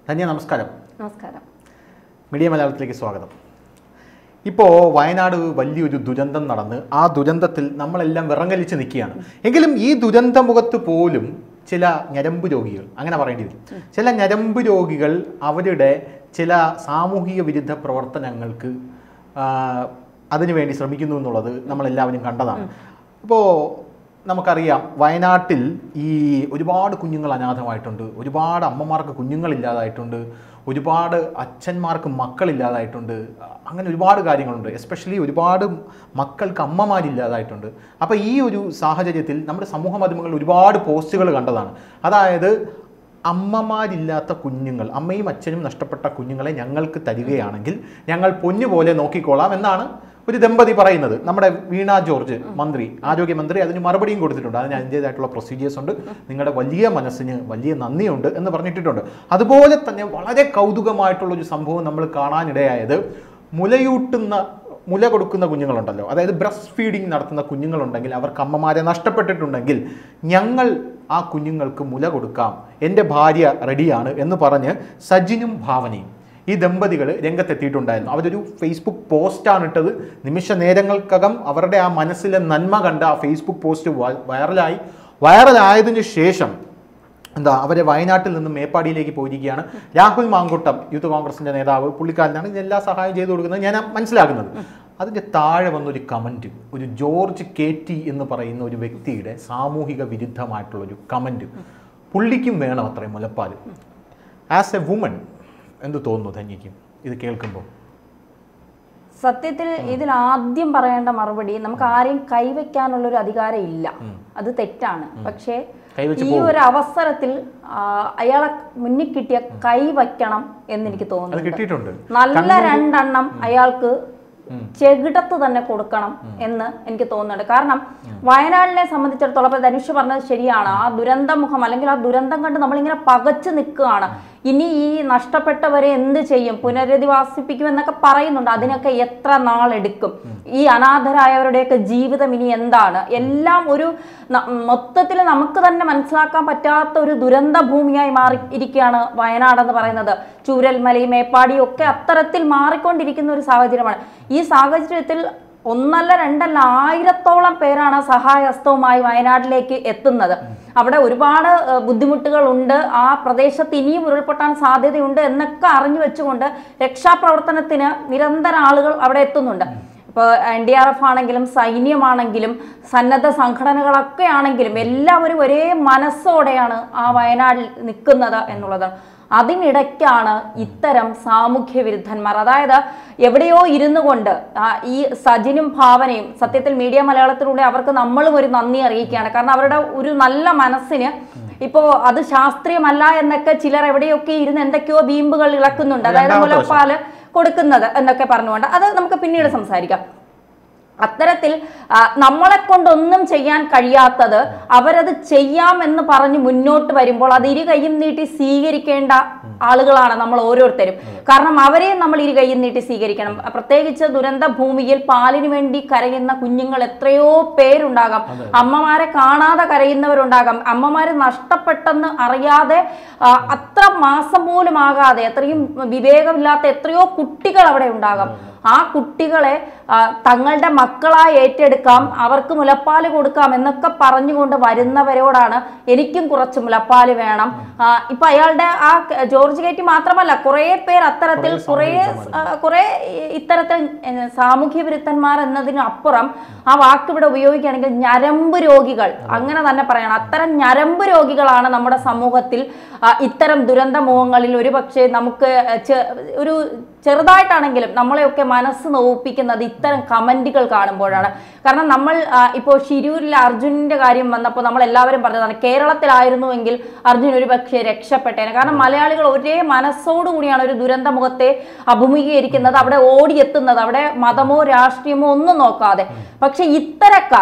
ധന്യ നമസ്കാരം നമസ്കാരം മീഡിയ മലയാളത്തിലേക്ക് സ്വാഗതം ഇപ്പോൾ വയനാട് വലിയൊരു ദുരന്തം നടന്ന് ആ ദുരന്തത്തിൽ നമ്മളെല്ലാം വിറങ്ങലിച്ച് നിൽക്കുകയാണ് എങ്കിലും ഈ ദുരന്ത മുഖത്ത് പോലും ചില ഞരമ്പ് രോഗികൾ അങ്ങനെ പറയേണ്ടി വരും ചില ഞരമ്പ് രോഗികൾ അവരുടെ ചില സാമൂഹിക വിരുദ്ധ പ്രവർത്തനങ്ങൾക്ക് ആ, അതിനുവേണ്ടി ശ്രമിക്കുന്നു എന്നുള്ളത് നമ്മളെല്ലാവരും കണ്ടതാണ് അപ്പോൾ നമുക്കറിയാം വയനാട്ടിൽ ഈ ഒരുപാട് കുഞ്ഞുങ്ങൾ അനാഥമായിട്ടുണ്ട് ഒരുപാട് അമ്മമാർക്ക് കുഞ്ഞുങ്ങളില്ലാതായിട്ടുണ്ട് ഒരുപാട് അച്ഛന്മാർക്ക് മക്കളില്ലാതായിട്ടുണ്ട് അങ്ങനെ ഒരുപാട് കാര്യങ്ങളുണ്ട് എസ്പെഷ്യലി ഒരുപാട് മക്കൾക്ക് അമ്മമാരില്ലാതായിട്ടുണ്ട് അപ്പോൾ ഈ ഒരു സാഹചര്യത്തിൽ നമ്മുടെ സമൂഹ മാധ്യമങ്ങളിൽ ഒരുപാട് പോസ്റ്റുകൾ കണ്ടതാണ് അതായത് അമ്മമാരില്ലാത്ത കുഞ്ഞുങ്ങൾ അമ്മയും അച്ഛനും നഷ്ടപ്പെട്ട കുഞ്ഞുങ്ങളെ ഞങ്ങൾക്ക് തരികയാണെങ്കിൽ ഞങ്ങൾ പൊന്നുപോലെ നോക്കിക്കോളാം എന്നാണ് ഒരു ദമ്പതി പറയുന്നത് നമ്മുടെ വീണ ജോർജ് മന്ത്രി ആരോഗ്യമന്ത്രി അതിന് മറുപടിയും കൊടുത്തിട്ടുണ്ട് അതിന് അതിൻ്റേതായിട്ടുള്ള പ്രൊസീജിയേഴ്സ് ഉണ്ട് നിങ്ങളുടെ വലിയ മനസ്സിന് വലിയ നന്ദിയുണ്ട് എന്ന് പറഞ്ഞിട്ടുണ്ട് അതുപോലെ തന്നെ വളരെ കൗതുകമായിട്ടുള്ള ഒരു സംഭവം നമ്മൾ കാണാനിടയായത് മുലയൂട്ടുന്ന മുല കൊടുക്കുന്ന കുഞ്ഞുങ്ങളുണ്ടല്ലോ അതായത് ബ്രസ്റ്റ് ഫീഡിങ് നടത്തുന്ന കുഞ്ഞുങ്ങളുണ്ടെങ്കിൽ അവർക്ക് അമ്മമാരെ നഷ്ടപ്പെട്ടിട്ടുണ്ടെങ്കിൽ ഞങ്ങൾ ആ കുഞ്ഞുങ്ങൾക്ക് മുല കൊടുക്കാം എൻ്റെ ഭാര്യ റെഡിയാണ് എന്ന് പറഞ്ഞ് സജിനും ഭാവനയും ഈ ദമ്പതികൾ രംഗത്തെത്തിയിട്ടുണ്ടായിരുന്നു അവരൊരു ഫേസ്ബുക്ക് പോസ്റ്റാണ് ഇട്ടത് നിമിഷ നേരങ്ങൾക്കകം അവരുടെ ആ മനസ്സിലെ നന്മ കണ്ട ആ ഫേസ്ബുക്ക് പോസ്റ്റ് വ- വൈറലായി വൈറലായതിനു ശേഷം എന്താ അവരെ വയനാട്ടിൽ നിന്നും മേപ്പാടിയിലേക്ക് പോയിരിക്കുകയാണ് രാഹുൽ മാങ്കുട്ടം യൂത്ത് കോൺഗ്രസിന്റെ നേതാവ് പുള്ളിക്കാരനാണ് ഇതിന് എല്ലാ സഹായം ചെയ്തു കൊടുക്കുന്നത് ഞാൻ മനസ്സിലാക്കുന്നത് അതിൻ്റെ താഴെ വന്നൊരു കമൻറ്റ് ഒരു ജോർജ് കെ ടി എന്ന് പറയുന്ന ഒരു വ്യക്തിയുടെ സാമൂഹിക വിരുദ്ധമായിട്ടുള്ള ഒരു കമൻറ്റ് പുള്ളിക്കും വേണം അത്രയും മുലപ്പാൽ ആസ് എ വുമൺ എന്ത് തോന്നുന്നു ധന്യയ്ക്കും ഇത് കേൾക്കുമ്പോൾ സത്യത്തിൽ ഇതിൽ ആദ്യം പറയേണ്ട മറുപടി നമുക്ക് ആരെയും കൈവയ്ക്കാനുള്ള ഒരു അധികാരം ഇല്ല അത് തെറ്റാണ് പക്ഷേ കൈവച്ച് ഈ ഒരു അവസരത്തിൽ ആ, അയാളെ മുന്നിൽ കിട്ടിയ കൈ വയ്ക്കണം എന്ന് എനിക്ക് അത് തോന്നുന്നു കിട്ടിയിട്ടുണ്ട് നല്ല രണ്ടെണ്ണം അയാൾക്ക് ചെകിടത്ത് തന്നെ കൊടുക്കണം എന്ന് എനിക്ക് തോന്നുന്നുണ്ട് കാരണം വയനാടിനെ സംബന്ധിച്ചിടത്തോളം ഇപ്പൊ ധനുഷ് പറഞ്ഞത് ശരിയാണ് ആ ദുരന്തമുഖം അല്ലെങ്കിൽ ആ ദുരന്തം കണ്ട് നമ്മളിങ്ങനെ പകച്ചു നിൽക്കുകയാണ് ഇനി ഈ നഷ്ടപ്പെട്ടവരെ എന്ത് ചെയ്യും പുനരധിവാസിപ്പിക്കും എന്നൊക്കെ പറയുന്നുണ്ട് അതിനൊക്കെ എത്ര നാളെടുക്കും ഈ അനാഥരായവരുടെയൊക്കെ ജീവിതം ഇനി എന്താണ് എല്ലാം ഒരു മൊത്തത്തിൽ നമുക്ക് തന്നെ മനസ്സിലാക്കാൻ പറ്റാത്ത ഒരു ദുരന്ത ഭൂമിയായി മാറി ഇരിക്കുകയാണ് വയനാട് എന്ന് പറയുന്നത് ചൂരൽമലയും മേപ്പാടിയും ഒക്കെ അത്തരത്തിൽ മാറിക്കൊണ്ടിരിക്കുന്ന ഒരു സാഹചര്യമാണ് ഈ സാഹചര്യത്തിൽ ഒന്നല്ല രണ്ടല്ല ആയിരത്തോളം പേരാണ് സഹായഹസ്തവുമായി വയനാട്ടിലേക്ക് എത്തുന്നത് അവിടെ ഒരുപാട് ഏഹ്, ബുദ്ധിമുട്ടുകൾ ഉണ്ട് ആ പ്രദേശത്ത് ഇനിയും ഉരുൾപൊട്ടാൻ സാധ്യതയുണ്ട് എന്നൊക്കെ അറിഞ്ഞു വെച്ചുകൊണ്ട് രക്ഷാപ്രവർത്തനത്തിന് നിരന്തരം ആളുകൾ അവിടെ എത്തുന്നുണ്ട് ഇപ്പോൾ എൻ ഡി ആർ എഫ് ആണെങ്കിലും സൈന്യമാണെങ്കിലും സന്നദ്ധ സംഘടനകളൊക്കെ ആണെങ്കിലും എല്ലാവരും ഒരേ മനസ്സോടെയാണ് ആ വയനാട്ടിൽ നിൽക്കുന്നത് എന്നുള്ളതാണ് അതിനിടയ്ക്കാണ് ഇത്തരം സാമൂഹ്യ വിരുദ്ധന്മാർ അതായത് എവിടെയോ ഇരുന്നു കൊണ്ട് ആ, ഈ സജിനും ഭാവനയും സത്യത്തിൽ മീഡിയ മലയാളത്തിലൂടെ അവർക്ക് നമ്മളും ഒരു നന്ദി അറിയിക്കുകയാണ് കാരണം അവരുടെ ഒരു നല്ല മനസ്സിന് ഇപ്പോ അത് ശാസ്ത്രീയമല്ല എന്നൊക്കെ ചിലർ എവിടെയൊക്കെ ഇരുന്ന് എന്തൊക്കെയോ ബീമ്പുകൾ ഇളക്കുന്നുണ്ട് അതായത് രണ്ടാമത്തെ വശം. മുലപ്പാല് കൊടുക്കുന്നത് എന്നൊക്കെ പറഞ്ഞുകൊണ്ട് അത് നമുക്ക് പിന്നീട് സംസാരിക്കാം അത്തരത്തിൽ ആ, നമ്മളെ കൊണ്ടൊന്നും ചെയ്യാൻ കഴിയാത്തത് അവരത് ചെയ്യാമെന്ന് പറഞ്ഞ് മുന്നോട്ട് വരുമ്പോൾ അത് ഇരു കൈയും നീട്ടി സ്വീകരിക്കേണ്ട ആളുകളാണ് നമ്മൾ ഓരോരുത്തരും കാരണം അവരെ നമ്മൾ ഇരു കൈയും നീട്ടി സ്വീകരിക്കണം പ്രത്യേകിച്ച് ദുരന്ത ഭൂമിയിൽ പാലിന് വേണ്ടി കരയുന്ന കുഞ്ഞുങ്ങൾ എത്രയോ പേരുണ്ടാകാം അമ്മമാരെ കാണാതെ കരയുന്നവരുണ്ടാകാം അമ്മമാര് നഷ്ടപ്പെട്ടെന്ന് അറിയാതെ ആ, അത്ര മാസം പോലും ആകാതെ എത്രയും വിവേകമില്ലാത്ത എത്രയോ കുട്ടികൾ അവിടെ ഉണ്ടാകാം ആ കുട്ടികളെ ആ, തങ്ങളുടെ മക്കളായി ഏറ്റെടുക്കാം അവർക്ക് മുലപ്പാല് കൊടുക്കാം എന്നൊക്കെ പറഞ്ഞുകൊണ്ട് വരുന്നവരോടാണ് എനിക്കും കുറച്ച് മുലപ്പാല് വേണം ആ, ഇപ്പൊ അയാളുടെ ആ ക- ജോർജ് കെറ്റി മാത്രമല്ല കുറേ പേർ അത്തരത്തിൽ കുറേ ആ, കുറേ ഇ- ഇത്തരത്തിൽ ഏ, സാമൂഹ്യ വിരുദ്ധന്മാർ എന്നതിനപ്പുറം ആ വാക്ക് ഇവിടെ ഉപയോഗിക്കുകയാണെങ്കിൽ ഞരമ്പ് രോഗികൾ അങ്ങനെ തന്നെ പറയണം അത്തരം ഞരമ്പ് രോഗികളാണ് നമ്മുടെ സമൂഹത്തിൽ ആ, ഇത്തരം ദുരന്ത മുഖങ്ങളിൽ ഒരു പക്ഷേ നമുക്ക് ചെ- ഒരു ചെറുതായിട്ടാണെങ്കിലും നമ്മളെയൊക്കെ മനസ്സ് നോവിപ്പിക്കുന്നത് ഇത്തരം കമന്റുകൾ കാണുമ്പോഴാണ് കാരണം നമ്മൾ ആ, ഇപ്പോൾ ഷിരൂരിൽ അർജുനന്റെ കാര്യം വന്നപ്പോൾ നമ്മൾ എല്ലാവരും പറഞ്ഞതാണ് കേരളത്തിലായിരുന്നുവെങ്കിൽ അർജുൻ ഒരു പക്ഷേ രക്ഷപ്പെട്ടേനെ കാരണം മലയാളികൾ ഒരേ മനസ്സോടുകൂടിയാണ് ഒരു ദുരന്ത മുഖത്തെ അഭിമുഖീകരിക്കുന്നത് അവിടെ ഓടിയെത്തുന്നത് അവിടെ മതമോ രാഷ്ട്രീയമോ ഒന്നും നോക്കാതെ പക്ഷെ ഇത്തരക്കാർ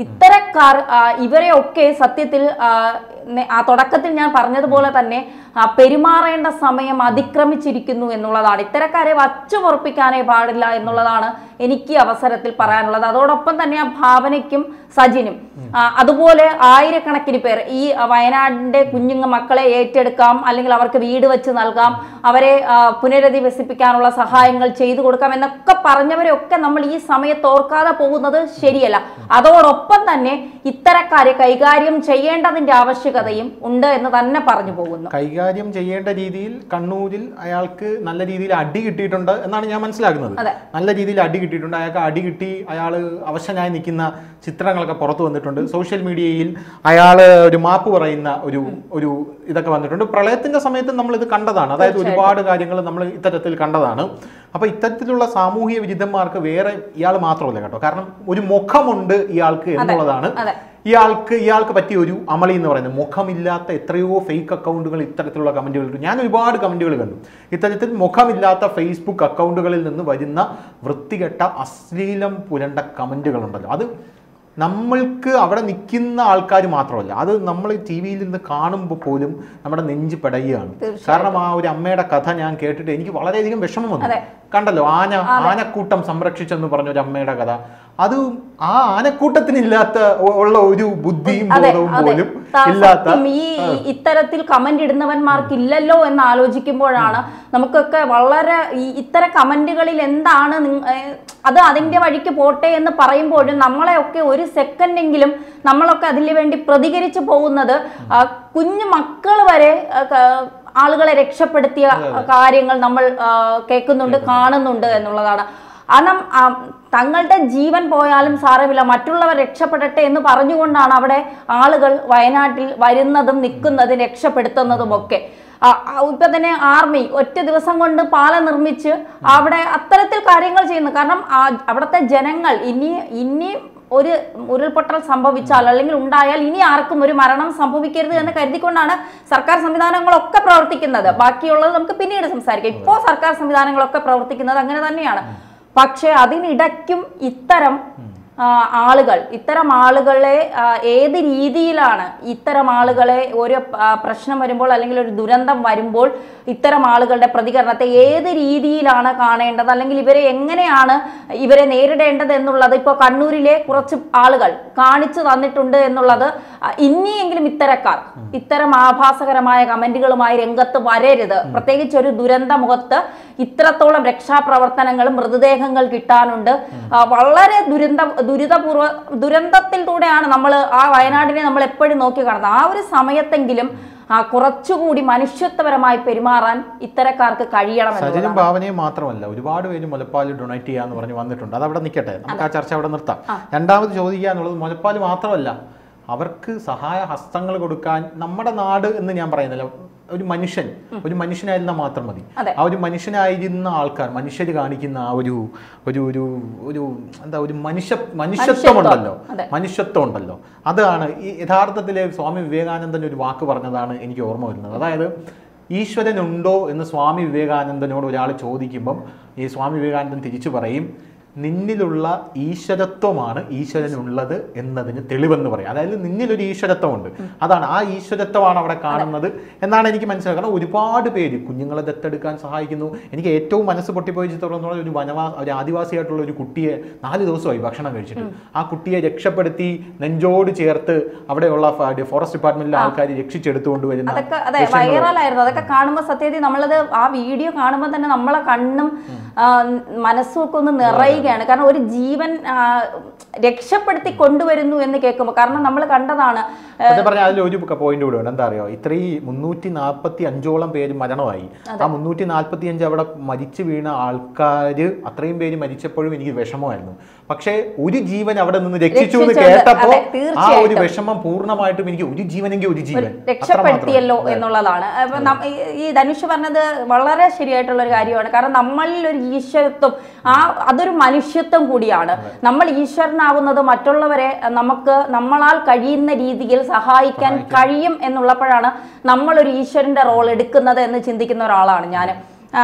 ഇത്തരക്കാർ ആ, ഇവരെയൊക്കെ സത്യത്തിൽ ആ, നെ- ആ തുടക്കത്തിൽ ഞാൻ പറഞ്ഞതുപോലെ തന്നെ ആ, പെരുമാറേണ്ട സമയം അതിക്രമിച്ചിരിക്കുന്നു എന്നുള്ളതാണ് ഇത്തരക്കാരെ വച്ചു പൊറപ്പിക്കാനേ പാടില്ല എന്നുള്ളതാണ് എനിക്ക് ഈ അവസരത്തിൽ പറയാനുള്ളത് അതോടൊപ്പം തന്നെ ആ ഭാവനയ്ക്കും സജിനും ആ, അതുപോലെ ആയിരക്കണക്കിന് പേർ ഈ വയനാടിന്റെ കുഞ്ഞുങ്ങ മക്കളെ ഏറ്റെടുക്കാം അല്ലെങ്കിൽ അവർക്ക് വീട് വെച്ച് നൽകാം അവരെ ആ, പുനരധിവസിപ്പിക്കാനുള്ള സഹായങ്ങൾ ചെയ്തു കൊടുക്കാം എന്നൊക്കെ പറഞ്ഞവരെയൊക്കെ നമ്മൾ ഈ സമയത്ത് ഓർക്കാതെ പോകുന്നത് ശരിയല്ല അതോടൊപ്പം തന്നെ ഇത്തരക്കാരെ കൈകാര്യം ചെയ്യേണ്ടതിന്റെ ആവശ്യകതയും ഉണ്ട് എന്ന് തന്നെ പറഞ്ഞു പോകുന്നു കൈകാര്യം ചെയ്യേണ്ട രീതിയിൽ കണ്ണൂരിൽ അയാൾക്ക് നല്ല രീതിയിൽ അടി കിട്ടിയിട്ടുണ്ട് എന്നാണ് ഞാൻ മനസ്സിലാക്കുന്നത് അതെ. നല്ല രീതിയിൽ അടി കിട്ടിയിട്ടുണ്ട് അയാൾക്ക് അടി കിട്ടി അയാൾ അവശനായി നിൽക്കുന്ന ചിത്രങ്ങളൊക്കെ പുറത്തു വന്നിട്ടുണ്ട് സോഷ്യൽ മീഡിയയിൽ അയാൾ ഒരു മാപ്പ് പറയുന്ന ഒരു ഒരു ഇതൊക്കെ വന്നിട്ടുണ്ട് പ്രളയത്തിന്റെ സമയത്ത് നമ്മൾ ഇത് കണ്ടതാണ് അതായത് ഒരുപാട് കാര്യങ്ങൾ നമ്മൾ ഇത്തരത്തിൽ കണ്ടതാണ് അപ്പൊ ഇത്തരത്തിലുള്ള സാമൂഹിക വിരുദ്ധന്മാർക്ക് വേറെ ഇയാൾ മാത്രമല്ല കേട്ടോ കാരണം ഒരു മുഖമുണ്ട് ഇയാൾക്ക് എന്നുള്ളതാണ് അതെ. ഇയാൾക്ക് ഇയാൾക്ക് പറ്റിയ ഒരു അമളി എന്ന് പറയുന്നത് മുഖമില്ലാത്ത എത്രയോ ഫേക്ക് അക്കൗണ്ടുകൾ ഇത്തരത്തിലുള്ള കമന്റുകൾ ഞാൻ ഒരുപാട് കമന്റുകൾ കണ്ടു ഇത്തരത്തിൽ മുഖമില്ലാത്ത ഫേസ്ബുക്ക് അക്കൗണ്ടുകളിൽ നിന്ന് വരുന്ന വൃത്തികെട്ട അശ്ലീലം പുരണ്ട കമന്റുകളുണ്ടല്ലോ അത് നമ്മൾക്ക് അവിടെ നിൽക്കുന്ന ആൾക്കാർ മാത്രമല്ല അത് നമ്മൾ ടി വിയിൽ നിന്ന് കാണുമ്പോൾ പോലും നമ്മുടെ നെഞ്ച് പെടയുകയാണ് കാരണം ആ ഒരു അമ്മയുടെ കഥ ഞാൻ കേട്ടിട്ട് എനിക്ക് വളരെയധികം വിഷമം വന്നു കണ്ടല്ലോ ആന ആനക്കൂട്ടം സംരക്ഷിച്ചെന്ന് പറഞ്ഞ ഒരു അമ്മയുടെ കഥ അത് ആ ആനക്കൂട്ടത്തിനില്ലാത്ത ഉ- ഉള്ള ഒരു ബുദ്ധിയും അതെ ബോധവും അതെ പോലും ത- ഇല്ലാത്ത സത്യം ഈ ഈ ഇത്തരത്തിൽ കമന്റ് ഇടുന്നവന്മാർക്ക് ഇല്ലല്ലോ എന്ന് ആലോചിക്കുമ്പോഴാണ് നമുക്കൊക്കെ വളരെ ഈ ഇത്തരം കമന്റുകളിൽ എന്താണ് നിങ്ങ- ഏ, അത് അതിന്റെ വഴിക്ക് പോട്ടെ എന്ന് പറയുമ്പോഴും നമ്മളെയൊക്കെ ഒരു സെക്കൻഡെങ്കിലും നമ്മളൊക്കെ അതിനു വേണ്ടി പ്രതികരിച്ചു പോകുന്നത് ആ, കുഞ്ഞു മക്കൾ വരെ ആ, ക- ആളുകളെ രക്ഷപ്പെടുത്തിയ കാര്യങ്ങൾ നമ്മൾ ആ, കേൾക്കുന്നുണ്ട് കാണുന്നുണ്ട് എന്നുള്ളതാണ് കാരണം ആ, തങ്ങളുടെ ജീവൻ പോയാലും സാരമില്ല മറ്റുള്ളവർ രക്ഷപ്പെടട്ടെ എന്ന് പറഞ്ഞുകൊണ്ടാണ് അവിടെ ആളുകൾ വയനാട്ടിൽ വരുന്നതും നിൽക്കുന്നതും രക്ഷപ്പെടുത്തുന്നതും ഒക്കെ ആ, ആ, ഇപ്പൊ തന്നെ ആർമി ഒറ്റ ദിവസം കൊണ്ട് പാലം നിർമ്മിച്ച് അവിടെ അത്തരത്തിൽ കാര്യങ്ങൾ ചെയ്യുന്നു കാരണം ആ അവിടുത്തെ ജനങ്ങൾ ഇനി ഇനി ഒരു ഉരുൾപൊട്ടൽ സംഭവിച്ചാൽ അല്ലെങ്കിൽ ഉണ്ടായാൽ ഇനി ആർക്കും ഒരു മരണം സംഭവിക്കരുത് എന്ന് കരുതിക്കൊണ്ടാണ് സർക്കാർ സംവിധാനങ്ങളൊക്കെ പ്രവർത്തിക്കുന്നത് ബാക്കിയുള്ളത് നമുക്ക് പിന്നീട് സംസാരിക്കാം ഇപ്പോൾ സർക്കാർ സംവിധാനങ്ങളൊക്കെ പ്രവർത്തിക്കുന്നത് അങ്ങനെ തന്നെയാണ് പക്ഷേ അതിനിടയ്ക്കും ഇത്തരം ആ, ആളുകൾ ഇത്തരം ആളുകളെ ആ, ഏത് രീതിയിലാണ് ഇത്തരം ആളുകളെ ഒരു ആ, പ്രശ്നം വരുമ്പോൾ അല്ലെങ്കിൽ ഒരു ദുരന്തം വരുമ്പോൾ ഇത്തരം ആളുകളുടെ പ്രതികരണത്തെ ഏത് രീതിയിലാണ് കാണേണ്ടത് അല്ലെങ്കിൽ ഇവരെ എങ്ങനെയാണ് ഇവരെ നേരിടേണ്ടത് എന്നുള്ളത് ഇപ്പോൾ കണ്ണൂരിലെ കുറച്ച് ആളുകൾ കാണിച്ചു തന്നിട്ടുണ്ട് എന്നുള്ളത് ആ, ഇനിയെങ്കിലും ഇത്തരക്കാർ ഇത്തരം ആഭാസകരമായ കമന്റുകളുമായി രംഗത്ത് വരരുത് പ്രത്യേകിച്ച് ഒരു ദുരന്ത മുഖത്ത് ഇത്രത്തോളം രക്ഷാപ്രവർത്തനങ്ങളും മൃതദേഹങ്ങൾ കിട്ടാനുണ്ട് ആ, വളരെ ദുരന്ത ദുരിതപൂർവ്വ ദുരന്തത്തിലൂടെയാണ് നമ്മൾ ആ വയനാടിനെ നമ്മൾ എപ്പോഴും നോക്കി കാണുന്നത് ആ ഒരു സമയത്തെങ്കിലും ആ കുറച്ചുകൂടി മനുഷ്യത്വപരമായി പെരുമാറാൻ ഇത്തരക്കാർക്ക് കഴിയണം സജനും എന്നുള്ളതാണ്. ഭാവനയും മാത്രമല്ല ഒരുപാട് പേര് മുലപ്പാൽ ഡൊണേറ്റ് ചെയ്യാന്ന് പറഞ്ഞ് വന്നിട്ടുണ്ട് അത് അവിടെ നിൽക്കട്ടെ നമുക്ക് ആ ചർച്ച അവിടെ നിർത്താം രണ്ടാമത് ചോദിക്കുക എന്നുള്ളത് മുലപ്പാൽ മാത്രമല്ല അവർക്ക് സഹായ ഹസ്തങ്ങൾ കൊടുക്കാൻ നമ്മുടെ നാട് എന്ന് ഞാൻ പറയുന്നില്ല ഒരു മനുഷ്യൻ ഒരു മനുഷ്യനായിരുന്നാൽ മാത്രം മതി അതെ. ആ ഒരു മനുഷ്യനായിരുന്ന ആൾക്കാർ മനുഷ്യർ കാണിക്കുന്ന ആ ഒരു ഒരു ഒരു ഒരു എന്താ ഒരു മനുഷ്യ മനുഷ്യത്വം ഉണ്ടല്ലോ അതെ. മനുഷ്യത്വം ഉണ്ടല്ലോ അതാണ് ഈ യഥാർത്ഥത്തിലെ സ്വാമി വിവേകാനന്ദൻ ഒരു വാക്ക് പറഞ്ഞതാണ് എനിക്ക് ഓർമ്മ വരുന്നത് അതായത് ഈശ്വരനുണ്ടോ എന്ന് സ്വാമി വിവേകാനന്ദനോട് ഒരാൾ ചോദിക്കുമ്പം ഈ സ്വാമി വിവേകാനന്ദൻ തിരിച്ചു പറയും നിന്നിലുള്ള ഈശ്വരത്വമാണ് ഈശ്വരനുള്ളത് എന്നതിന് തെളിവെന്ന് പറയും അതായത് നിന്നിലൊരു ഈശ്വരത്വമുണ്ട് അതാണ് ആ ഈശ്വരത്വമാണ് അവിടെ കാണുന്നത് എന്നാണ് എനിക്ക് മനസ്സിലാക്കുക കാരണം ഒരുപാട് പേര് കുഞ്ഞുങ്ങളെ ദത്തെടുക്കാൻ സഹായിക്കുന്നു എനിക്ക് ഏറ്റവും മനസ്സ് പൊട്ടിപ്പോയി ചിത്രം എന്ന് പറഞ്ഞാൽ ഒരു വനവാ ഒരു ആദിവാസിയായിട്ടുള്ള ഒരു കുട്ടിയെ നാല് ദിവസമായി ഭക്ഷണം കഴിച്ചിട്ട് ആ കുട്ടിയെ രക്ഷപ്പെടുത്തി നെഞ്ചോട് ചേർത്ത് അവിടെയുള്ള ഫ- ഫോറസ്റ്റ് ഡിപ്പാർട്ട്മെന്റിലെ ആൾക്കാർ രക്ഷിച്ചെടുത്തുകൊണ്ട് വരുന്ന അതൊക്കെ അതെ വൈറലായിരുന്നു അതൊക്കെ കാണുമ്പോൾ സത്യത്തിൽ നമ്മളത് ആ വീഡിയോ കാണുമ്പോൾ തന്നെ നമ്മളെ കണ്ണും ആ, മനസ്സും ഒക്കെ ഒന്ന് നിറയുകയാണ് കാരണം ഒരു ജീവൻ ആ, രക്ഷപ്പെടുത്തി കൊണ്ടുവരുന്നു എന്ന് കേൾക്കുമ്പോൾ കാരണം നമ്മൾ കണ്ടതാണ് സത്യം പറഞ്ഞാൽ അതിൽ ഒരു പോയിന്റ് കൂടെ ഉണ്ട് എന്താ അറിയോ ഇത്രയും മുന്നൂറ്റി നാൽപ്പത്തി അഞ്ചോളം പേര് മരണമായി ആ മുന്നൂറ്റി നാൽപ്പത്തി അഞ്ച് അവിടെ മരിച്ചു വീണ ആൾക്കാര് അത്രയും പേര് മരിച്ചപ്പോഴും എനിക്ക് വിഷമമായിരുന്നു പക്ഷേ ഒരു ജീവൻ അവിടെ നിന്ന് രക്ഷിച്ചു എന്ന് രക്ഷിച്ചത്, കേട്ടപ്പോ അതെ, ആ ഒരു തീർച്ചയായിട്ടും. വിഷമം പൂർണ്ണമായിട്ടും എനിക്ക് ഒരു ജീവനെങ്കിൽ ഒരു ജീവൻ രക്ഷപ്പെടുത്തിയല്ലോ അത്രമാത്രം. എന്നുള്ളതാണ് അപ്പൊ നം- ഈ- ഈ ധനുഷ് പറഞ്ഞത് വളരെ ശരിയായിട്ടുള്ള ഒരു കാര്യമാണ് കാരണം നമ്മളിൽ ഒരു ഈശ്വരത്വം ആ അതൊരു മനുഷ്യത്വം കൂടിയാണ് നമ്മൾ ഈശ്വരനാകുന്നത് മറ്റുള്ളവരെ നമുക്ക് നമ്മളാൽ കഴിയുന്ന രീതിയിൽ സഹായിക്കാൻ കഴിയും എന്നുള്ളപ്പോഴാണ് നമ്മളൊരു ഈശ്വരന്റെ റോൾ എടുക്കുന്നത് എന്ന് ചിന്തിക്കുന്ന ഒരാളാണ് ഞാൻ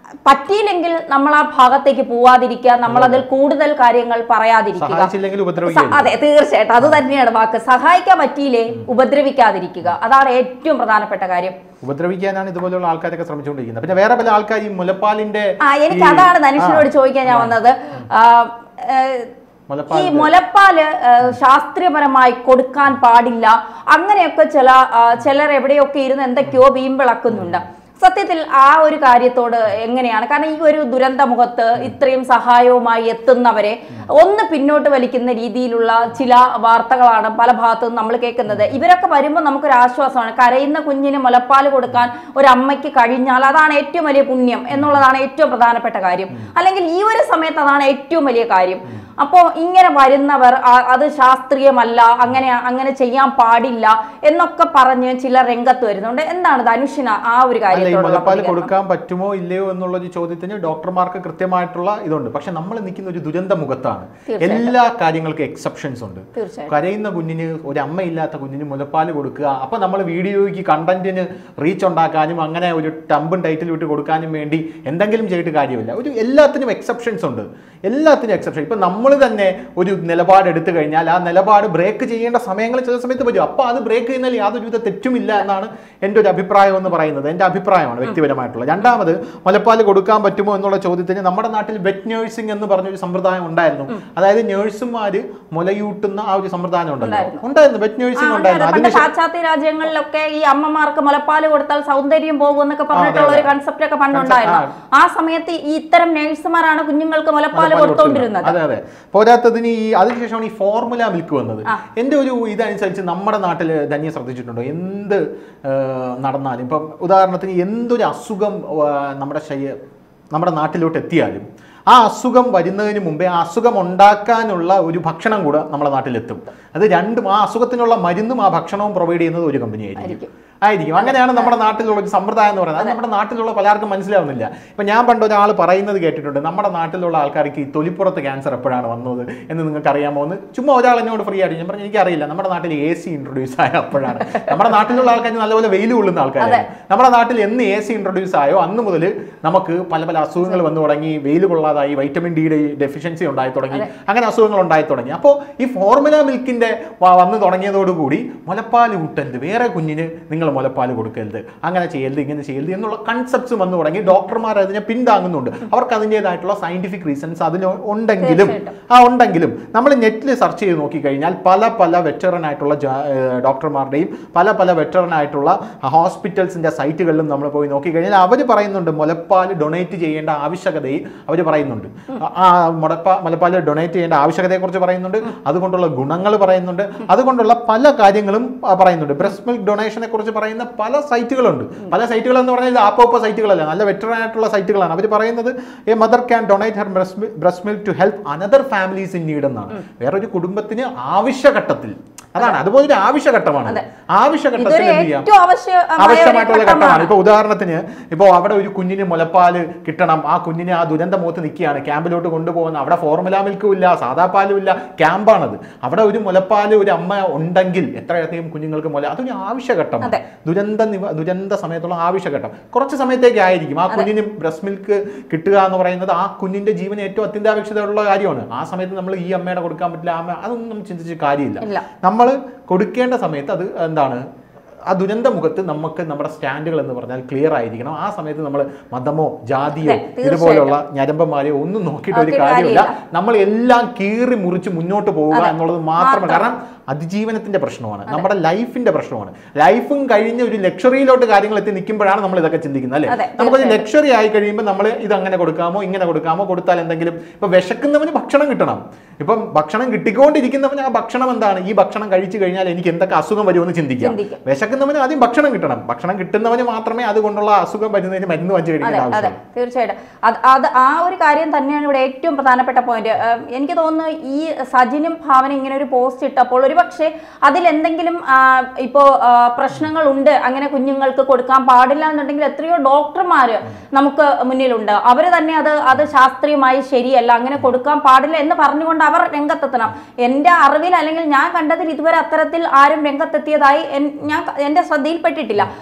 പറ്റിയില്ലെങ്കിൽ നമ്മൾ ആ ഭാഗത്തേക്ക് പോവാതിരിക്കുക നമ്മൾ അതിൽ കൂടുതൽ കാര്യങ്ങൾ പറയാതിരിക്കുക സഹായിച്ചില്ലെങ്കിൽ സ- ഉപദ്രവിക്കരുത് അതെ തീർച്ചയായിട്ടും അത് തന്നെയാണ് വാക്ക് സഹായിക്കാൻ പറ്റിയില്ലേ ഉപദ്രവിക്കാതിരിക്കുക അതാണ് ഏറ്റവും പ്രധാനപ്പെട്ട കാര്യം ഉപദ്രവിക്കാനാണ് ഇതുപോലുള്ള ആൾക്കാരൊക്കെ ശ്രമിച്ചുകൊണ്ടിരിക്കുന്നത് പിന്നെ വേറെ പല ആൾക്കാർ ഈ മുലപ്പാലിന്റെ ആ എനിക്ക് ഈ- അതാണ് ധനുഷിനോട് ചോദിക്കാൻ ഞാൻ വന്നത് ആ, ഏ, ഈ മുലപ്പാൽ മുലപ്പാല് ഏ, ശാസ്ത്രീയപരമായി കൊടുക്കാൻ പാടില്ല അങ്ങനെയൊക്കെ ചില ആ, ചിലർ എവിടെയൊക്കെ ഇരുന്ന് എന്തൊക്കെയോ വീമ്പിളക്കുന്നുണ്ട് സത്യത്തിൽ ആ ഒരു കാര്യത്തോട് എങ്ങനെയാണ് കാരണം ഈ ഒരു ദുരന്ത മുഖത്ത് ഇത്രയും സഹായവുമായി എത്തുന്നവരെ ഒന്ന് പിന്നോട്ട് വലിക്കുന്ന രീതിയിലുള്ള ചില വാർത്തകളാണ് പല ഭാഗത്തു നിന്നും നമ്മൾ കേൾക്കുന്നത് ഇവരൊക്കെ വരുമ്പോൾ നമുക്കൊരു ആശ്വാസമാണ് കരയുന്ന കുഞ്ഞിന് മുലപ്പാൽ കൊടുക്കാൻ ഒരു അമ്മയ്ക്ക് കഴിഞ്ഞാൽ അതാണ് ഏറ്റവും വലിയ പുണ്യം എന്നുള്ളതാണ് ഏറ്റവും പ്രധാനപ്പെട്ട കാര്യം അല്ലെങ്കിൽ ഈ ഒരു സമയത്ത് അതാണ് ഏറ്റവും വലിയ കാര്യം അപ്പോൾ ഇങ്ങനെ വരുന്നവർ ആ- അത് ശാസ്ത്രീയമല്ല അങ്ങനെ അങ്ങനെ ചെയ്യാൻ പാടില്ല എന്നൊക്കെ പറഞ്ഞ് ചില രംഗത്ത് വരുന്നുണ്ട് എന്താണ് ധനുഷിന് ആ ഒരു അല്ല ഈ കാര്യത്തോടുള്ള മുലപ്പാൽ പ്രതികരണം? കൊടുക്കാൻ പറ്റുമോ ഇല്ലയോ എന്നുള്ള ഒരു ചോദ്യത്തിന് ഡോക്ടർമാർക്ക് കൃത്യമായിട്ടുള്ള ഇതുണ്ട് പക്ഷെ നമ്മൾ നിൽക്കുന്ന ഒരു ദുരന്ത മുഖത്താണ് എല്ലാ കാര്യങ്ങൾക്കും എക്സെപ്ഷൻസ് ഉണ്ട് തീർച്ചയായും കരയുന്ന കുഞ്ഞിന് ഒരു അമ്മയില്ലാത്ത കുഞ്ഞിന് മുലപ്പാൽ കൊടുക്കുക അപ്പൊ നമ്മൾ വീഡിയോയ്ക്ക് കണ്ടന്റിന് റീച്ച് ഉണ്ടാക്കാനും അങ്ങനെ ഒരു ടമ്പും ടൈറ്റിൽ വിട്ട് കൊടുക്കാനും വേണ്ടി എന്തെങ്കിലും ചെയ്തിട്ട് കാര്യമില്ല ഒരു എല്ലാത്തിനും എക്സെപ്ഷൻസ് ഉണ്ട് എല്ലാത്തിനും എക്സെപ്ഷൻ ഇപ്പൊ നമ്മൾ തന്നെ ഒരു നിലപാട് എടുത്തു കഴിഞ്ഞാൽ ആ നിലപാട് ബ്രേക്ക് ചെയ്യേണ്ട സമയങ്ങൾ ചില സമയത്ത് വരും അപ്പൊ അത് ബ്രേക്ക് ചെയ്യുന്നതിൽ യാതൊരു വിധ തെറ്റുമില്ല എന്നാണ് എൻ്റെ ഒരു അഭിപ്രായം എന്ന് പറയുന്നത് എൻ്റെ അഭിപ്രായമാണ് വ്യക്തിപരമായിട്ടുള്ള രണ്ടാമത് മുലപ്പാൽ കൊടുക്കാൻ പറ്റുമോ എന്നുള്ള ചോദ്യത്തിന് നമ്മുടെ നാട്ടിൽ വെറ്റ് നേഴ്സിംഗ് എന്ന് പറഞ്ഞൊരു സമ്പ്രദായം ഉണ്ടായിരുന്നു അതായത് നേഴ്സുമാര് മുലയൂട്ടുന്ന ആ ഒരു സമ്പ്രദായം ഉണ്ടല്ലോ ഉണ്ടായിരുന്നു വെറ്റ് ആ, നേഴ്സിംഗ് അതെ, ഉണ്ടായിരുന്നു പണ്ട് അതിന് പാശ്ചാത്യ രാജ്യങ്ങളിലൊക്കെ ഈ അമ്മമാർക്ക് മുലപ്പാല് കൊടുത്താൽ സൗന്ദര്യം പോകും എന്നൊക്കെ പറഞ്ഞിട്ടുള്ള ഒരു കൺസെപ്റ്റ് ഒക്കെ പണ്ടുണ്ടായിരുന്നു ആ സമയത്ത് ഈ ഇത്തരം നഴ്സുമാരാണ് കുഞ്ഞുങ്ങൾക്ക് മുലപ്പാല് മുലപ്പാല് കൊടുത്തോണ്ടിരുന്നത് അതെ അതെ പോരാത്തതിന് ഈ അതിനുശേഷമാണ് ഈ ഫോർമുല മിൽക്ക് വന്നത് എൻ്റെ ഒരു ഇതനുസരിച്ച് നമ്മുടെ നാട്ടിൽ ധന്യ ശ്രദ്ധിച്ചിട്ടുണ്ടോ എന്ത് ആ, നടന്നാലും ഇപ്പം ഉദാഹരണത്തിന് എന്തൊരു അസുഖം ആ, നമ്മുടെ ശരീര നമ്മുടെ നാട്ടിലോട്ട് എത്തിയാലും ആ അസുഖം വരുന്നതിന് മുമ്പേ ആ അസുഖം ഉണ്ടാക്കാനുള്ള ഒരു ഭക്ഷണം കൂടെ നമ്മുടെ നാട്ടിലെത്തും അത് രണ്ടും ആ അസുഖത്തിനുള്ള മരുന്നും ആ ഭക്ഷണവും പ്രൊവൈഡ് ചെയ്യുന്നത് ഒരു കമ്പനി ആയിരിക്കും ആയിരിക്കും. ആയിരിക്കും അങ്ങനെയാണ് നമ്മുടെ നാട്ടിലുള്ള ഒരു സമ്പ്രദായം എന്ന് പറയുന്നത് അത് നമ്മുടെ നാട്ടിലുള്ള പലർക്കും മനസ്സിലാവുന്നില്ല ഇപ്പൊ ഞാൻ പണ്ട് ഒരാൾ പറയുന്നത് കേട്ടിട്ടുണ്ട് നമ്മുടെ നാട്ടിലുള്ള ആൾക്കാർക്ക് ഈ തൊലിപ്പുറത്ത് ക്യാൻസർ എപ്പോഴാണ് വന്നത് എന്ന് നിങ്ങൾക്ക് അറിയാമോ എന്ന് ചുമ്മാ ഒരാൾ എന്നോട് ഫ്രീ ആയിട്ട് ഞാൻ പറഞ്ഞു എനിക്കറിയില്ല നമ്മുടെ നാട്ടിൽ എ സി ഇൻട്രൊഡ്യൂസ് ആയ അപ്പോഴാണ് നമ്മുടെ നാട്ടിലുള്ള ആൾക്കാർ നല്ലപോലെ വെയിൽ കൊള്ളുന്ന ആൾക്കാരാണ് നമ്മുടെ നാട്ടിൽ എന്ന് എ സി ഇൻട്രൊഡ്യൂസ് ആയോ അന്ന് മുതൽ നമുക്ക് പല പല അസുഖങ്ങൾ വന്നു തുടങ്ങി വെയിൽ കൊള്ളാതായി വൈറ്റമിൻ ഡിയുടെ ഡെഫിഷ്യൻസി ഉണ്ടായി തുടങ്ങി അങ്ങനെ അസുഖങ്ങൾ ഉണ്ടായി തുടങ്ങി അപ്പോൾ ഈ ഫോർമുല മിൽക്കിന്റെ വ- വന്ന് തുടങ്ങിയതോടുകൂടി മുലപ്പാൽ കൂട്ടരുത് വേറെ കുഞ്ഞിന് നിങ്ങൾ മുലപ്പാൽ കൊടുക്കരുത് അങ്ങനെ ചെയ്യരുത് ഇങ്ങനെ ചെയ്യരുത് എന്നുള്ള കൺസെപ്റ്റ്സ് വന്നു തുടങ്ങി ഡോക്ടർമാർ അതിനെ പിന്താങ്ങുന്നുണ്ട് അവർക്ക് അതിൻ്റെതായിട്ടുള്ള സയന്റിഫിക് റീസൺസ് അതിന് ഉണ്ടെങ്കിലും ആ ഉണ്ടെങ്കിലും നമ്മൾ നെറ്റിൽ സെർച്ച് ചെയ്ത് നോക്കിക്കഴിഞ്ഞാൽ പല പല വെറ്ററൻ ആയിട്ടുള്ള ജാ- ഏർ ഡോക്ടർമാരുടെയും പല പല വെറ്ററൻ ആയിട്ടുള്ള ഹോസ്പിറ്റൽസിന്റെ സൈറ്റുകളിലും നമ്മൾ പോയി നോക്കിക്കഴിഞ്ഞാൽ അവർ പറയുന്നുണ്ട് മുലപ്പാൽ ഡൊണേറ്റ് ചെയ്യേണ്ട ആവശ്യകതയും അവർ പറയുന്നുണ്ട് ആ മുലപ്പാ മുലപ്പാൽ ഡൊണേറ്റ് ചെയ്യേണ്ട ആവശ്യകതയെക്കുറിച്ച് പറയുന്നുണ്ട് അതുകൊണ്ടുള്ള ഗുണങ്ങൾ പറയുന്നുണ്ട് അതുകൊണ്ടുള്ള പല കാര്യങ്ങളും ആ, പറയുന്നുണ്ട് ബ്രസ്റ്റ് മിൽക്ക് ഡൊണേഷനെ കുറിച്ച് പറയുന്ന പല സൈറ്റുകളുണ്ട് പല സൈറ്റുകൾ എന്ന് പറഞ്ഞാൽ ആപ്പോപ്പ സൈറ്റുകളല്ല നല്ല വെറ്ററൻ ആയിട്ടുള്ള സൈറ്റുകളാണ് അവർ പറയുന്നത് a mother can donate her breast milk to help another families in need എന്നാണ് വേറൊരു കുടുംബത്തിന് ആവശ്യഘട്ടത്തിൽ അതാണ് അതുപോലെ ഒരു ആവശ്യഘട്ടമാണ് ആവശ്യഘട്ടത്തിൽ ഇതൊരു എന്ത് ചെയ്യാം ഏറ്റവും ആവശ്യമായ ഒരു ആവശ്യമായിട്ടുള്ള ഘട്ടമാണ് ഘട്ടമാണ് ഇപ്പൊ ഉദാഹരണത്തിന് ഇപ്പോൾ അവിടെ ഒരു കുഞ്ഞിന് മുലപ്പാല് കിട്ടണം ആ കുഞ്ഞിനെ ആ ദുരന്ത മുഖത്ത് നിൽക്കുകയാണ് ക്യാമ്പിലോട്ട് കൊണ്ടുപോകുന്ന അവിടെ ഫോർമുല മിൽക്കും ഇല്ല സാധാ പാലും ഇല്ല ക്യാമ്പാണത് അവിടെ ഒരു മുലപ്പാല് ഒരു അമ്മ ഉണ്ടെങ്കിൽ എത്രയധികം കുഞ്ഞുങ്ങൾക്ക് മുല അതൊരു ആവശ്യഘട്ടമാണ് അതെ. ദുരന്ത നിവ ദുരന്ത സമയത്തുള്ള ആവശ്യഘട്ടം കുറച്ച് സമയത്തേക്ക് ആയിരിക്കും ആ കുഞ്ഞിന് ബ്രസ്റ്റ് മിൽക്ക് കിട്ടുക എന്ന് പറയുന്നത് ആ കുഞ്ഞിന്റെ ജീവന് ഏറ്റവും അത്യന്താപേക്ഷിതമുള്ള കാര്യമാണ് ആ സമയത്ത് നമ്മൾ ഈ അമ്മയുടെ കൊടുക്കാൻ പറ്റില്ല ആ അമ്മ അതൊന്നും നമ്മൾ ചിന്തിച്ച് കാര്യമില്ല ഇല്ല നമ്മൾ കൊടുക്കേണ്ട സമയത്ത് അത് എന്താണ് ആ ദുരന്ത മുഖത്ത് നമുക്ക് നമ്മുടെ സ്റ്റാൻഡുകൾ എന്ന് പറഞ്ഞാൽ ക്ലിയർ ആയിരിക്കണം ആ സമയത്ത് നമ്മൾ മതമോ ജാതിയോ അതെ, തീർച്ചയായിട്ടും. ഇതുപോലുള്ള ഞരമ്പന്മാരെയോ ഒന്നും നോക്കിയിട്ട് ഒരു നോക്കിയിട്ട് കാര്യമില്ല കാര്യമില്ല. നമ്മൾ എല്ലാം കീറി മുറിച്ച് മുന്നോട്ട് പോവുക അതെ. എന്നുള്ളത് മാത്രമേ മാത്രം. കാരണം അതിജീവനത്തിന്റെ പ്രശ്നമാണ് നമ്മുടെ ലൈഫിന്റെ പ്രശ്നമാണ് ലൈഫും കഴിഞ്ഞ് ഒരു ലക്ഷറിയിലോട്ട് കാര്യങ്ങൾ എത്തി നിൽക്കുമ്പോഴാണ് നമ്മൾ ഇതൊക്കെ ചിന്തിക്കുന്നത് അല്ലേ അതെ, നമുക്കൊരു തീർച്ചയായിട്ടും. ലക്ഷറി ആയി കഴിയുമ്പോൾ നമ്മൾ ഇത് അങ്ങനെ കൊടുക്കാമോ ഇങ്ങനെ കൊടുക്കാമോ കൊടുത്താൽ എന്തെങ്കിലും ഇപ്പൊ വിശക്കുന്നവന് ഭക്ഷണം കിട്ടണം ഇപ്പം ഭക്ഷണം കിട്ടിക്കൊണ്ടിരിക്കുന്നവന് ആ ഭക്ഷണം എന്താണ് ഈ ഭക്ഷണം കഴിച്ചു കഴിഞ്ഞാൽ എനിക്ക് എന്തൊക്കെ അസുഖം വരുമെന്ന് ചിന്തിക്കാം ചിന്തിക്കാം. വിശക്കുന്നവന് ആദ്യം ഭക്ഷണം കിട്ടണം ഭക്ഷണം കിട്ടുന്നവന് മാത്രമേ അതുകൊണ്ടുള്ള അസുഖം വരുന്നതിന് മരുന്ന് വാങ്ങിച്ച് അതെ കഴിക്കേണ്ട അതെ ആവശ്യം തീർച്ചയായിട്ടും അത് അത് ആ ഒരു കാര്യം തന്നെയാണ് ഇവിടെ ഏറ്റവും പ്രധാനപ്പെട്ട പോയിന്റ് എനിക്ക് തോന്നുന്നു ഈ സജിനും ഭാവനും ഇങ്ങനെ ഒരു പോസ്റ്റ് ഇട്ടപ്പോൾ ഒരു പക്ഷേ അതിലെന്തെങ്കിലും ആ, ഇപ്പോ ആ, പ്രശ്നങ്ങളുണ്ട് അങ്ങനെ കുഞ്ഞുങ്ങൾക്ക് കൊടുക്കാൻ പാടില്ല എന്നുണ്ടെങ്കിൽ എത്രയോ ഡോക്ടർമാർ നമുക്ക് മുന്നിലുണ്ട് അവർ തന്നെ അത് അത് ശാസ്ത്രീയമായി ശരിയല്ല അങ്ങനെ കൊടുക്കാൻ പാടില്ല എന്ന് പറഞ്ഞുകൊണ്ട് അവർ രംഗത്തെത്തണം എൻ്റെ അറിവിൽ അല്ലെങ്കിൽ ഞാൻ കണ്ടതിൽ ഇതുവരെ അത്തരത്തിൽ ആരും രംഗത്തെത്തിയതായി എൻ- ഞാൻ എൻ്റെ ശ്രദ്ധയിൽപ്പെട്ടിട്ടില്ല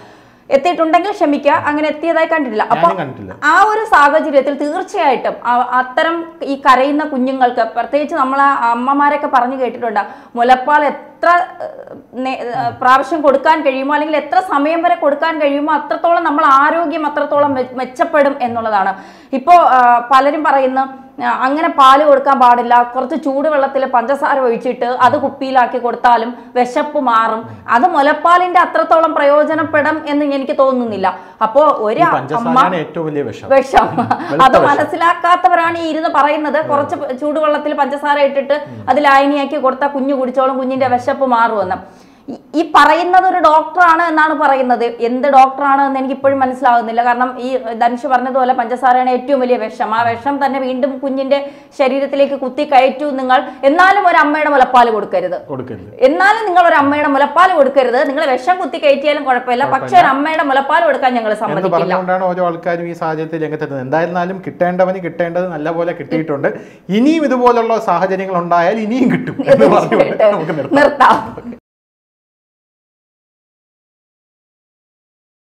എത്തിയിട്ടുണ്ടെങ്കിൽ ക്ഷമിക്കുക അങ്ങനെ എത്തിയതായി കണ്ടിട്ടില്ല അപ്പൊ ഞാനും കണ്ടിട്ടില്ല ആ ഒരു സാഹചര്യത്തിൽ തീർച്ചയായിട്ടും ആ- അത്തരം ഈ കരയുന്ന കുഞ്ഞുങ്ങൾക്ക് പ്രത്യേകിച്ച് നമ്മൾ അമ്മമാരൊക്കെ പറഞ്ഞു കേട്ടിട്ടുണ്ട് മുലപ്പാൽ എത്ര ഏഹ്, നേ- ഏഹ്, പ്രാവശ്യം കൊടുക്കാൻ കഴിയുമോ അല്ലെങ്കിൽ എത്ര സമയം വരെ കൊടുക്കാൻ കഴിയുമോ അത്രത്തോളം നമ്മൾ ആരോഗ്യം അത്രത്തോളം മെ- മെച്ചപ്പെടും എന്നുള്ളതാണ് ഇപ്പോൾ പലരും പറയുന്നു ആ, അങ്ങനെ പാല് കൊടുക്കാൻ പാടില്ല കുറച്ച് ചൂടുവെള്ളത്തിൽ പഞ്ചസാര ഒഴിച്ചിട്ട് അത് കുപ്പിയിലാക്കി കൊടുത്താലും വിശപ്പ് മാറും അത് മുലപ്പാലിന്റെ അത്രത്തോളം പ്രയോജനപ്പെടും എന്ന് എനിക്ക് തോന്നുന്നില്ല അപ്പോ ഒരു ഈ അമ്മ പഞ്ചസാരയാണ് ഏറ്റവും വലിയ വിഷം വിഷം വെളുത്ത അത് വിഷം. മനസ്സിലാക്കാത്തവരാണ് ഈ ഇരുന്ന് പറയുന്നത് കുറച്ച് ചൂടുവെള്ളത്തിൽ പഞ്ചസാര ഇട്ടിട്ട് അത് ലായനിയാക്കി കൊടുത്താൽ കുഞ്ഞു കുടിച്ചോളും കുഞ്ഞിന്റെ വിശപ്പ് മാറുമെന്ന് ഈ- ഈ പറയുന്നത് ഒരു ഡോക്ടറാണ് എന്നാണ് പറയുന്നത് എന്ത് ഡോക്ടറാണ് എന്ന് എനിക്ക് ഇപ്പോഴും മനസ്സിലാകുന്നില്ല കാരണം ഈ ധനുഷ് പറഞ്ഞതുപോലെ പഞ്ചസാരയാണ് ഏറ്റവും വലിയ വിഷം ആ വിഷം തന്നെ വീണ്ടും കുഞ്ഞിന്റെ ശരീരത്തിലേക്ക് കുത്തി കയറ്റു നിങ്ങൾ എന്നാലും ഒരു അമ്മയുടെ മുലപ്പാൽ കൊടുക്കരുത് കൊടുക്കരുത് എന്നാലും നിങ്ങൾ ഒരു അമ്മയുടെ മുലപ്പാൽ കൊടുക്കരുത് നിങ്ങൾ വിഷം കുത്തി കയറ്റിയാലും കുഴപ്പമില്ല പക്ഷെ ഒരു അമ്മയുടെ മുലപ്പാൽ കൊടുക്കാൻ ഞങ്ങൾ എന്ന് സമ്മതിക്കില്ല പറഞ്ഞുകൊണ്ടാണ് ഓരോ ആൾക്കാരും ഈ സാഹചര്യത്തിൽ രംഗത്തെത്തുന്നത് എന്തായിരുന്നാലും കിട്ടേണ്ടവന് കിട്ടേണ്ടത് നല്ലപോലെ കിട്ടിയിട്ടുണ്ട് ഇനിയും ഇതുപോലുള്ള സാഹചര്യങ്ങൾ ഉണ്ടായാൽ ഇനിയും കിട്ടും എന്ന് പറഞ്ഞുകൊണ്ട് നമുക്ക് നിർത്താം നിർത്താം